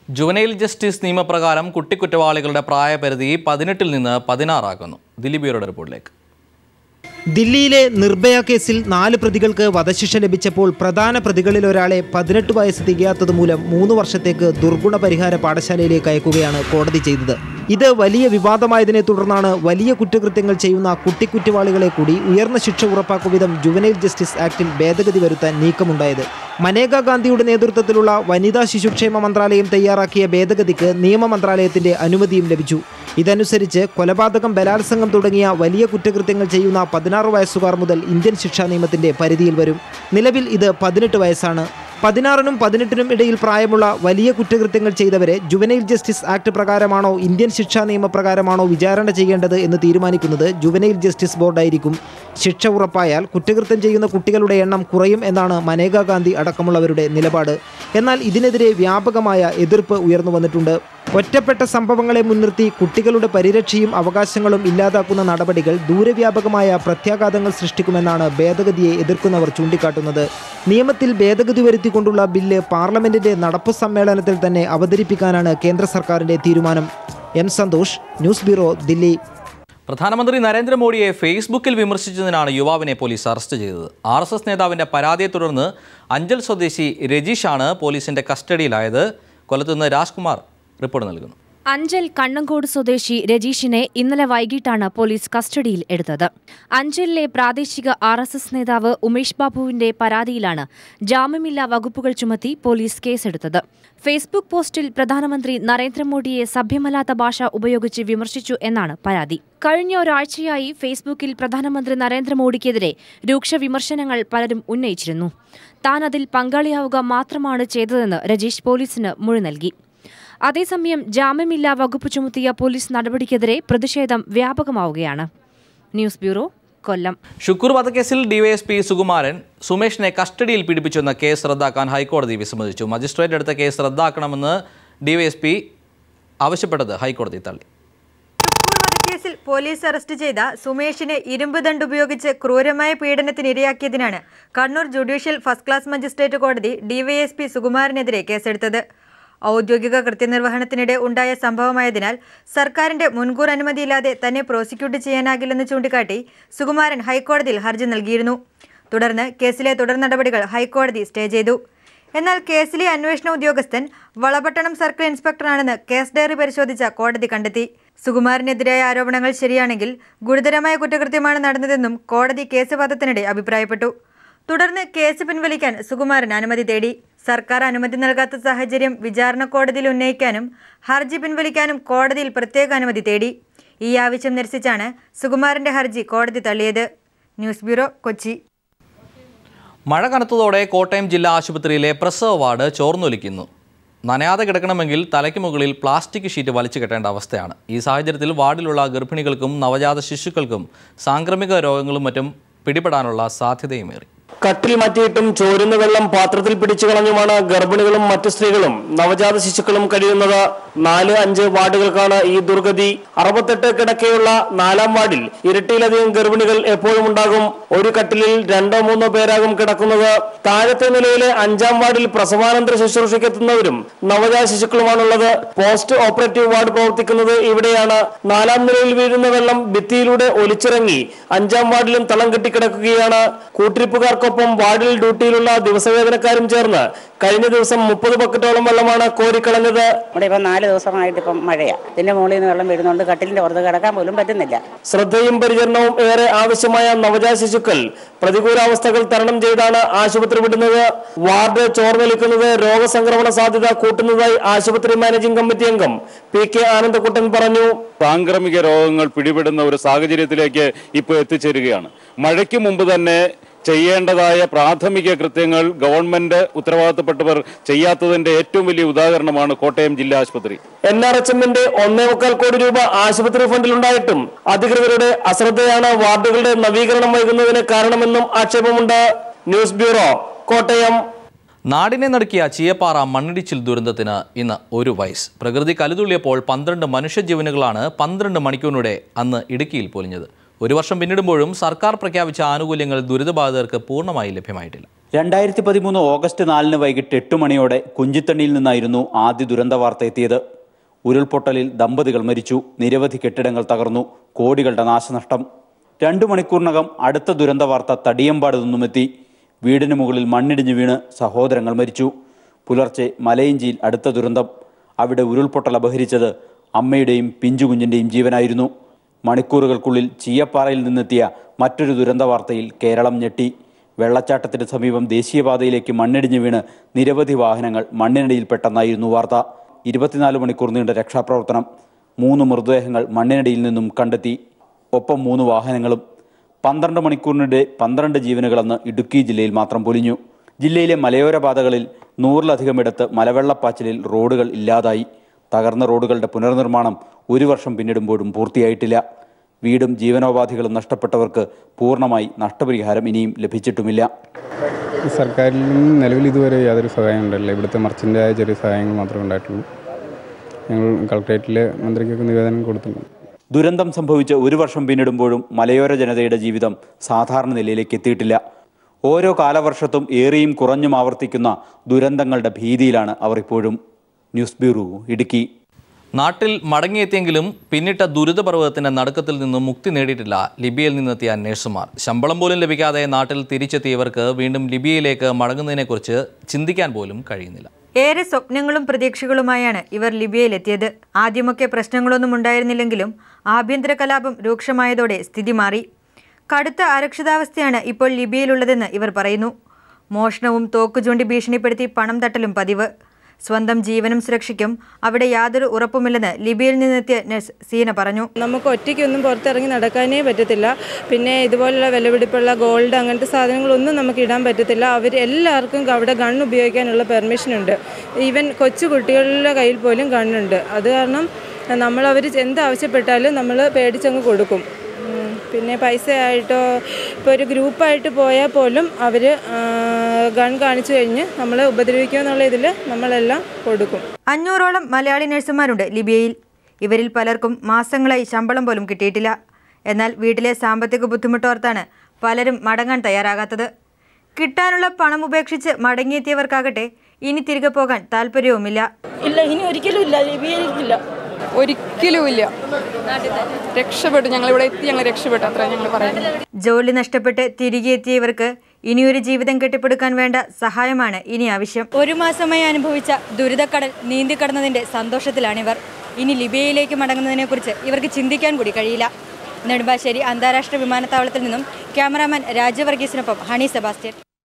juvenile justice നിയമപ്രകാരം കുട്ടിക്കുറ്റവാളികളുടെ പ്രായപരിധി പതിനെട്ടിൽ നിന്ന് പതിനാറാക്കുന്നു ദിലീപ് ബ്യൂറോയുടെ റിപ്പോർട്ടിലേക്ക് ദില്ലിയിലെ നിർഭയ കേസിൽ നാല് പ്രതികൾക്ക് വധശിക്ഷ ലഭിച്ചപ്പോൾ പ്രധാന പ്രതികളിൽ ഒരാളെ പതിനെട്ട് വയസ്സ് തികയാത്തത് മൂലം മൂന്ന് വർഷത്തേക്ക് ദുർഗുണ പരിഹാര പാഠശാലയിലേക്ക് അയക്കുകയാണ് കോടതി ചെയ്തത് ഇത് വലിയ വിവാദമായതിനെ തുടർന്നാണ് വലിയ കുറ്റകൃത്യങ്ങൾ ചെയ്യുന്ന കുട്ടിക്കുറ്റവാളികളെ കൂടി ഉയർന്ന ശിക്ഷ ഉറപ്പാക്കും വിധം ജുവനൈൽ ജസ്റ്റിസ് ആക്ടിൽ ഭേദഗതി വരുത്താൻ നീക്കമുണ്ടായത് മനേക ഗാന്ധിയുടെ നേതൃത്വത്തിലുള്ള വനിതാ ശിശുക്ഷേമ മന്ത്രാലയം തയ്യാറാക്കിയ ഭേദഗതിക്ക് നിയമ മന്ത്രാലയത്തിന്റെ അനുമതിയും ലഭിച്ചു ഇതനുസരിച്ച് കൊലപാതകം ബലാത്സംഗം തുടങ്ങിയ വലിയ കുറ്റകൃത്യങ്ങൾ ചെയ്യുന്ന പതിനാറ് വയസ്സുകാർ മുതൽ ഇന്ത്യൻ ശിക്ഷാ നിയമത്തിന്റെ പരിധിയിൽ വരും നിലവിൽ ഇത് പതിനെട്ട് വയസ്സാണ് പതിനാറിനും പതിനെട്ടിനും ഇടയിൽ പ്രായമുള്ള വലിയ കുറ്റകൃത്യങ്ങൾ ചെയ്തവരെ ജുവനൈൽ ജസ്റ്റിസ് ആക്ട് പ്രകാരമാണോ ഇന്ത്യൻ ശിക്ഷാ നിയമപ്രകാരമാണോ വിചാരണ ചെയ്യേണ്ടത് എന്ന് തീരുമാനിക്കുന്നത് ജുവനൈൽ ജസ്റ്റിസ് ബോർഡായിരിക്കും ശിക്ഷ ഉറപ്പായാൽ കുറ്റകൃത്യം ചെയ്യുന്ന കുട്ടികളുടെ എണ്ണം കുറയും എന്നാണ് മനേക ഗാന്ധി അടക്കമുള്ളവരുടെ നിലപാട് എന്നാൽ ഇതിനെതിരെ വ്യാപകമായ എതിർപ്പ് ഉയർന്നു വന്നിട്ടുണ്ട് ഒറ്റപ്പെട്ട സംഭവങ്ങളെ മുൻനിർത്തി കുട്ടികളുടെ പരിരക്ഷയും അവകാശങ്ങളും ഇല്ലാതാക്കുന്ന നടപടികൾ ദൂരവ്യാപകമായ പ്രത്യാഘാതങ്ങൾ സൃഷ്ടിക്കുമെന്നാണ് ഭേദഗതിയെ എതിർക്കുന്നവർ ചൂണ്ടിക്കാട്ടുന്നത് നിയമത്തിൽ ഭേദഗതി വരുത്തിക്കൊണ്ടുള്ള ബില്ല് പാർലമെന്റിന്റെ നടപ്പു സമ്മേളനത്തിൽ തന്നെ അവതരിപ്പിക്കാനാണ് കേന്ദ്ര സർക്കാരിന്റെ തീരുമാനം M Santhosh news bureau Delhi പ്രധാനമന്ത്രി നരേന്ദ്രമോദിയെ ഫേസ്ബുക്കിൽ വിമർശിച്ചതിനാണ് യുവാവിനെ പോലീസ് അറസ്റ്റ് ചെയ്തത് ആർ എസ് എസ് നേതാവിന്റെ പരാതിയെ തുടർന്ന് അഞ്ചൽ സ്വദേശി രജീഷാണ് പോലീസിന്റെ കസ്റ്റഡിയിലായത് കൊല്ലത്തുനിന്ന് രാജ്കുമാർ റിപ്പോർട്ട് നൽകുന്നു അഞ്ചൽ കണ്ണങ്കോട് സ്വദേശി രജീഷിനെ ഇന്നലെ വൈകിട്ടാണ് പോലീസ് കസ്റ്റഡിയിൽ എടുത്തത് അഞ്ചലിലെ പ്രാദേശിക ആർ എസ് എസ് നേതാവ് ഉമേഷ് ബാബുവിന്റെ പരാതിയിലാണ് ജാമ്യമില്ലാ വകുപ്പുകൾ ചുമത്തി പോലീസ് കേസെടുത്തത് ഫേസ്ബുക്ക് പോസ്റ്റിൽ പ്രധാനമന്ത്രി നരേന്ദ്രമോദിയെ സഭ്യമല്ലാത്ത ഭാഷ ഉപയോഗിച്ച് വിമർശിച്ചു എന്നാണ് പരാതി കഴിഞ്ഞ ഒരാഴ്ചയായി ഫേസ്ബുക്കിൽ പ്രധാനമന്ത്രി നരേന്ദ്രമോദിക്കെതിരെ രൂക്ഷ വിമർശനങ്ങൾ പലരും ഉന്നയിച്ചിരുന്നു താൻ അതിൽ പങ്കാളിയാവുക മാത്രമാണ് ചെയ്തതെന്ന് രജീഷ് പോലീസിന് മൊഴി നൽകി അതേസമയം ജാമ്യമില്ലാ വകുപ്പ് ചുമത്തിയ പോലീസ് നടപടിക്കെതിരെ പ്രതിഷേധം വ്യാപകമാവുകയാണ് ന്യൂസ് ബ്യൂറോ കൊല്ലം ഷുക്കൂർ വധക്കേസിൽ ഡിവൈഎസ്പി സുകുമാരൻ സുമേഷിനെ കസ്റ്റഡിയിൽ പീഡിപ്പിച്ചെന്ന കേസ് റദ്ദാക്കാൻ ഹൈക്കോടതി വിസമ്മതിച്ചു മജിസ്ട്രേറ്റ് എടുത്ത കേസ് റദ്ദാക്കണമെന്ന് ഡിവൈഎസ്പി ആവശ്യപ്പെട്ടത് ഹൈക്കോടതി തള്ളി ഷുക്കൂർ വധക്കേസിൽ പോലീസ് അറസ്റ്റ് ചെയ്ത സുമേഷിനെ ഇരുമ്പ് ദണ്ട് ഉപയോഗിച്ച് ക്രൂരമായ പീഡനത്തിന് ഇരയാക്കിയതിനാണ് Kannur judicial first class magistrate കോടതി ഡിവൈഎസ്പി സുകുമാരനെതിരെ കേസെടുത്തത് ഔദ്യോഗിക കൃത്യനിർവഹണത്തിനിടെ ഉണ്ടായ സംഭവമായതിനാൽ സർക്കാരിന്റെ മുൻകൂർ അനുമതിയില്ലാതെ തന്നെ പ്രോസിക്യൂട്ട് ചെയ്യാനാകില്ലെന്ന് ചൂണ്ടിക്കാട്ടി സുകുമാരൻ ഹൈക്കോടതിയിൽ ഹർജി നൽകിയിരുന്നു തുടർന്ന് കേസിലെ തുടർ നടപടികൾ ഹൈക്കോടതി സ്റ്റേ ചെയ്തു എന്നാൽ കേസിലെ അന്വേഷണ ഉദ്യോഗസ്ഥൻ വളപട്ടണം സർക്കിൾ ഇൻസ്പെക്ടറാണെന്ന് കേസ് ഡയറി പരിശോധിച്ച കോടതി കണ്ടെത്തി സുകുമാരനെതിരായ ആരോപണങ്ങൾ ശരിയാണെങ്കിൽ ഗുരുതരമായ കുറ്റകൃത്യമാണ് നടന്നതെന്നും കോടതി കേസ് വാദത്തിനിടെ അഭിപ്രായപ്പെട്ടു തുടർന്ന് കേസ് പിൻവലിക്കാൻ സുകുമാരൻ അനുമതി തേടി സർക്കാർ അനുമതി നൽകാത്ത സാഹചര്യം വിചാരണ കോടതിയിൽ ഉന്നയിക്കാനും ഹർജി പിൻവലിക്കാനും കോടതിയിൽ പ്രത്യേക അനുമതി തേടി ഈ ആവശ്യം നിരസിച്ചാണ് സുകുമാരന്റെ ഹർജി കോടതി തള്ളിയത് ന്യൂസ് ബ്യൂറോ കൊച്ചി മഴ കനത്തതോടെ കോട്ടയം ജില്ലാ ആശുപത്രിയിലെ പ്രസവ വാർഡ് ചോർന്നൊലിക്കുന്നു നനയാതെ കിടക്കണമെങ്കിൽ തലയ്ക്ക് മുകളിൽ പ്ലാസ്റ്റിക് ഷീറ്റ് വലിച്ചു കെട്ടേണ്ട അവസ്ഥയാണ് ഈ സാഹചര്യത്തിൽ വാർഡിലുള്ള ഗർഭിണികൾക്കും നവജാത ശിശുക്കൾക്കും സാംക്രമിക രോഗങ്ങളും മറ്റും പിടിപെടാനുള്ള സാധ്യതയുമേറി കട്ടിൽ മാറ്റിയിട്ടും ചോരുന്ന വെള്ളം പാത്രത്തിൽ പിടിച്ചു കളഞ്ഞുമാണ് ഗർഭിണികളും മറ്റു സ്ത്രീകളും നവജാത ശിശുക്കളും കഴിയുന്നത് നാല് അഞ്ച് വാർഡുകൾക്കാണ് ഈ ദുർഗതി അറുപത്തെട്ട് കിടക്കയുള്ള നാലാം വാർഡിൽ ഇരട്ടിയിലധികം ഗർഭിണികൾ എപ്പോഴും ഉണ്ടാകും ഒരു കട്ടിലിൽ രണ്ടോ മൂന്നോ പേരാകും കിടക്കുന്നത് താഴത്തെ നിലയിലെ അഞ്ചാം വാർഡിൽ പ്രസവാനന്തര ശുശ്രൂഷയ്ക്കെത്തുന്നവരും നവജാത ശിശുക്കളുമാണുള്ളത് പോസ്റ്റ് ഓപ്പറേറ്റീവ് വാർഡ് പ്രവർത്തിക്കുന്നത് ഇവിടെയാണ് നാലാം നിലയിൽ വീഴുന്ന വെള്ളം ഭിത്തിയിലൂടെ ഒലിച്ചിറങ്ങി അഞ്ചാം വാർഡിലും തളം കെട്ടിക്കിടക്കുകയാണ് കൂട്ടിരിപ്പുകാർക്കൊപ്പം വാർഡിൽ ഡ്യൂട്ടിയിലുള്ള ദിവസവേതനക്കാരും ചേർന്ന് കഴിഞ്ഞ ദിവസം മുപ്പത് ബക്കറ്റോളം വെള്ളമാണ് കോരിക്കളഞ്ഞത് ഇവിടെ ഇപ്പം നാല് ദിവസമായിട്ട് ഇപ്പം മഴയാ ഇതിന്റെ മുകളിൽ നിന്ന് വെള്ളം വീഴുന്നുണ്ട് കട്ടിലിന്റെ പുറത്ത് കിടക്കാൻ പോലും പറ്റുന്നില്ല ശ്രദ്ധയും പരിചരണവും ഏറെ ആവശ്യമായ നവജാത ശിശുക്കൾ പ്രതികൂലാവസ്ഥകൾ തരണം ചെയ്താണ് ആശുപത്രി വിടുന്നത് വാർഡ് ചോർന്നൊലിക്കുന്നത് രോഗസംക്രമണ സാധ്യത കൂട്ടുന്നതായി ആശുപത്രി മാനേജിംഗ് കമ്മിറ്റി അംഗം പി കെ ആനന്ദക്കുട്ടൻ പറഞ്ഞു സാംക്രമിക രോഗങ്ങൾ പിടിപെടുന്ന ഒരു സാഹചര്യത്തിലേക്ക് ഇപ്പോൾ എത്തിച്ചേരുകയാണ് മഴയ്ക്ക് മുമ്പ് തന്നെ ചെയ്യേണ്ടതായ പ്രാഥമിക കൃത്യങ്ങൾ ഗവൺമെന്റ് ഉത്തരവാദിത്തപ്പെട്ടവർ ചെയ്യാത്തതിന്റെ ഏറ്റവും വലിയ ഉദാഹരണമാണ് കോട്ടയം ജില്ലാ ആശുപത്രി എൻ ആർ എച്ച് എമ്മിന്റെ ഒന്നേ മുക്കാൽ കോടി രൂപ ആശുപത്രി ഫണ്ടിലുണ്ടായിട്ടും അധികൃതരുടെ അശ്രദ്ധയാണ് വാർഡുകളുടെ നവീകരണം വൈകുന്നതിന് കാരണമെന്നും ആക്ഷേപമുണ്ട് ന്യൂസ് ബ്യൂറോ കോട്ടയം നാടിനെ നടുക്കിയ ചീയപ്പാറ മണ്ണിടിച്ചിൽ ദുരന്തത്തിന് ഇന്ന് ഒരു വയസ്സ് പ്രകൃതി കലുതുള്ളിയപ്പോൾ പന്ത്രണ്ട് മനുഷ്യജീവനുകളാണ് പന്ത്രണ്ട് മണിക്കൂറിനിടെ അന്ന് ഇടുക്കിയിൽ പൊലിഞ്ഞത് ഒരു വർഷം പിന്നിടുമ്പോഴും സർക്കാർ പ്രഖ്യാപിച്ച ആനുകൂല്യങ്ങൾ ദുരിതബാധിതർക്ക് പൂർണ്ണമായി ലഭ്യമായിട്ടില്ല രണ്ടായിരത്തി പതിമൂന്ന് ഓഗസ്റ്റ് നാലിന് വൈകിട്ട് എട്ട് മണിയോടെ കുഞ്ചിത്തണ്ണിയിൽ നിന്നായിരുന്നു ആദ്യ ദുരന്ത വാർത്ത എത്തിയത് ഉരുൾപൊട്ടലിൽ ദമ്പതികൾ മരിച്ചു നിരവധി കെട്ടിടങ്ങൾ തകർന്നു കോടികളുടെ നാശനഷ്ടം രണ്ടു മണിക്കൂറിനകം അടുത്ത ദുരന്ത വാർത്ത തടിയമ്പാട് നിന്നും എത്തി വീടിന് മുകളിൽ മണ്ണിടിഞ്ഞു വീണ് സഹോദരങ്ങൾ മരിച്ചു പുലർച്ചെ മലയിഞ്ചിയിൽ അടുത്ത ദുരന്തം അവിടെ ഉരുൾപൊട്ടൽ അപഹരിച്ചത് അമ്മയുടെയും പിഞ്ചുകുഞ്ഞിൻ്റെയും ജീവനായിരുന്നു മണിക്കൂറുകൾക്കുള്ളിൽ ചീയപ്പാറയിൽ നിന്നെത്തിയ മറ്റൊരു ദുരന്ത വാർത്തയിൽ കേരളം ഞെട്ടി വെള്ളച്ചാട്ടത്തിന് സമീപം ദേശീയപാതയിലേക്ക് മണ്ണിടിഞ്ഞു വീണ് നിരവധി വാഹനങ്ങൾ മണ്ണിനടിയിൽപ്പെട്ടെന്നായിരുന്നു വാർത്ത ഇരുപത്തിനാല് മണിക്കൂർ നീണ്ട രക്ഷാപ്രവർത്തനം മൂന്ന് മൃതദേഹങ്ങൾ മണ്ണിനടിയിൽ നിന്നും കണ്ടെത്തി ഒപ്പം മൂന്ന് വാഹനങ്ങളും പന്ത്രണ്ട് മണിക്കൂറിനിടെ പന്ത്രണ്ട് ജീവനുകളെന്ന് ഇടുക്കി ജില്ലയിൽ മാത്രം പൊലിഞ്ഞു ജില്ലയിലെ മലയോര പാതകളിൽ നൂറിലധികം ഇടത്ത് മലവെള്ളപ്പാച്ചിലിൽ റോഡുകൾ ഇല്ലാതായി തകർന്ന റോഡുകളുടെ പുനർനിർമ്മാണം ഒരു വർഷം പിന്നിടുമ്പോഴും പൂർത്തിയായിട്ടില്ല വീടും ജീവനോപാധികളും നഷ്ടപ്പെട്ടവർക്ക് പൂർണ്ണമായി നഷ്ടപരിഹാരം ഇനിയും ലഭിച്ചിട്ടുമില്ല സർക്കാരിൽ നിന്നും നിലവിൽ ഇതുവരെ യാതൊരു സഹായം ഉണ്ടായില്ല ഇവിടുത്തെ മർച്ചൻ്റായ ചെറിയ സഹായങ്ങൾ മാത്രമേ ഉണ്ടായിട്ടുള്ളൂ ഞങ്ങൾ കളക്ട്രേറ്റിലെ മന്ത്രിക്കൊക്കെ നിവേദനം കൊടുത്തിട്ടുണ്ട് ദുരന്തം സംഭവിച്ച് ഒരു വർഷം പിന്നിടുമ്പോഴും മലയോര ജനതയുടെ ജീവിതം സാധാരണ നിലയിലേക്ക് എത്തിയിട്ടില്ല ഓരോ കാലവർഷത്തും ഏറിയും കുറഞ്ഞും ആവർത്തിക്കുന്ന ദുരന്തങ്ങളുടെ ഭീതിയിലാണ് അവർ ഇപ്പോഴും ന്യൂസ് ബ്യൂറോ ഇടുക്കി നാട്ടിൽ മടങ്ങിയെത്തിയെങ്കിലും പിന്നിട്ട ദുരിതപർവ്വതത്തിന്റെ നടുക്കത്തിൽ നിന്നും മുക്തി നേടിയിട്ടില്ല ലിബിയയിൽ നിന്നെത്തിയ നഴ്സുമാർ ശമ്പളം പോലും ലഭിക്കാതെ നാട്ടിൽ തിരിച്ചെത്തിയവർക്ക് വീണ്ടും ലിബിയയിലേക്ക് മടങ്ങുന്നതിനെക്കുറിച്ച് ചിന്തിക്കാൻ പോലും കഴിയുന്നില്ല ഏറെ സ്വപ്നങ്ങളും പ്രതീക്ഷകളുമായാണ് ഇവർ ലിബിയയിലെത്തിയത് ആദ്യമൊക്കെ പ്രശ്നങ്ങളൊന്നും ഉണ്ടായിരുന്നില്ലെങ്കിലും ആഭ്യന്തര കലാപം രൂക്ഷമായതോടെ സ്ഥിതി മാറി കടുത്ത അരക്ഷിതാവസ്ഥയാണ് ഇപ്പോൾ ലിബിയയിലുള്ളതെന്ന് ഇവർ പറയുന്നു മോഷണവും തോക്ക് ചൂണ്ടി ഭീഷണിപ്പെടുത്തി പണം തട്ടലും പതിവ് സ്വന്തം ജീവനും സുരക്ഷയ്ക്കും അവിടെ യാതൊരു ഉറപ്പുമില്ലെന്ന് ലിബിയയിൽ നിന്നെത്തിയ നഴ്സ് സീന പറഞ്ഞു നമുക്ക് ഒറ്റയ്ക്കൊന്നും പുറത്തിറങ്ങി നടക്കാനേ പറ്റത്തില്ല പിന്നെ ഇതുപോലുള്ള വിലപിടിപ്പുള്ള ഗോൾഡ് അങ്ങനത്തെ സാധനങ്ങളൊന്നും നമുക്ക് ഇടാൻ പറ്റത്തില്ല അവർ എല്ലാവർക്കും അവിടെ ഗൺ ഉപയോഗിക്കാനുള്ള പെർമിഷൻ ഉണ്ട് ഈവൻ കൊച്ചു കുട്ടികളുടെ കയ്യിൽ പോലും ഗണ്ണുണ്ട് അത് കാരണം നമ്മൾ അവർ എന്ത് ആവശ്യപ്പെട്ടാലും നമ്മൾ പേടിച്ചങ്ങ് കൊടുക്കും ഉം, പിന്നെ പൈസ ആയിട്ടോ ഇപ്പോൾ ഒരു ഗ്രൂപ്പായിട്ട് പോയാൽ പോലും അവർ ഗൺ കാണിച്ചു കഴിഞ്ഞ് നമ്മളെ ഉപദ്രവിക്കുമെന്നുള്ള ഇതിൽ നമ്മളെല്ലാം കൊടുക്കും അഞ്ഞൂറോളം മലയാളി നഴ്സുമാരുണ്ട് ലിബിയയിൽ ഇവരിൽ പലർക്കും മാസങ്ങളായി ശമ്പളം പോലും കിട്ടിയിട്ടില്ല എന്നാൽ വീട്ടിലെ സാമ്പത്തിക ബുദ്ധിമുട്ടോർത്താണ് പലരും മടങ്ങാൻ തയ്യാറാകാത്തത് കിട്ടാനുള്ള പണം ഉപേക്ഷിച്ച് മടങ്ങിയെത്തിയവർക്കാകട്ടെ ഇനി തിരികെ പോകാൻ താല്പര്യവുമില്ല ഇല്ല ഇനി ഒരിക്കലും ഇല്ല ലിബിയയിലില്ല ഒരിക്കലുമില്ല രക്ഷപ്പെട്ടു ഞങ്ങൾ ഇവിടെ എത്തി ഞങ്ങൾ രക്ഷപ്പെട്ടു അത്ര ഞങ്ങൾ പറയുന്നത് ജോലി നഷ്ടപ്പെട്ട് തിരികെ എത്തിയവർക്ക് ഇനിയൊരു ജീവിതം കെട്ടിപ്പടുക്കാൻ വേണ്ട സഹായമാണ് ഇനി ആവശ്യം ഒരു മാസമായി അനുഭവിച്ച ദുരിതക്കടൽ നീന്തിക്കടന്നതിന്റെ സന്തോഷത്തിലാണിവർ ഇനി ലിബിയയിലേക്ക് മടങ്ങുന്നതിനെക്കുറിച്ച് ഇവർക്ക് ചിന്തിക്കാൻ കൂടി കഴിയില്ല നെടുമ്പാശ്ശേരി അന്താരാഷ്ട്ര വിമാനത്താവളത്തിൽ നിന്നും ക്യാമറാമാൻ രാജവർഗീസിനൊപ്പം ഹണി സെബാസ്റ്റ്യൻ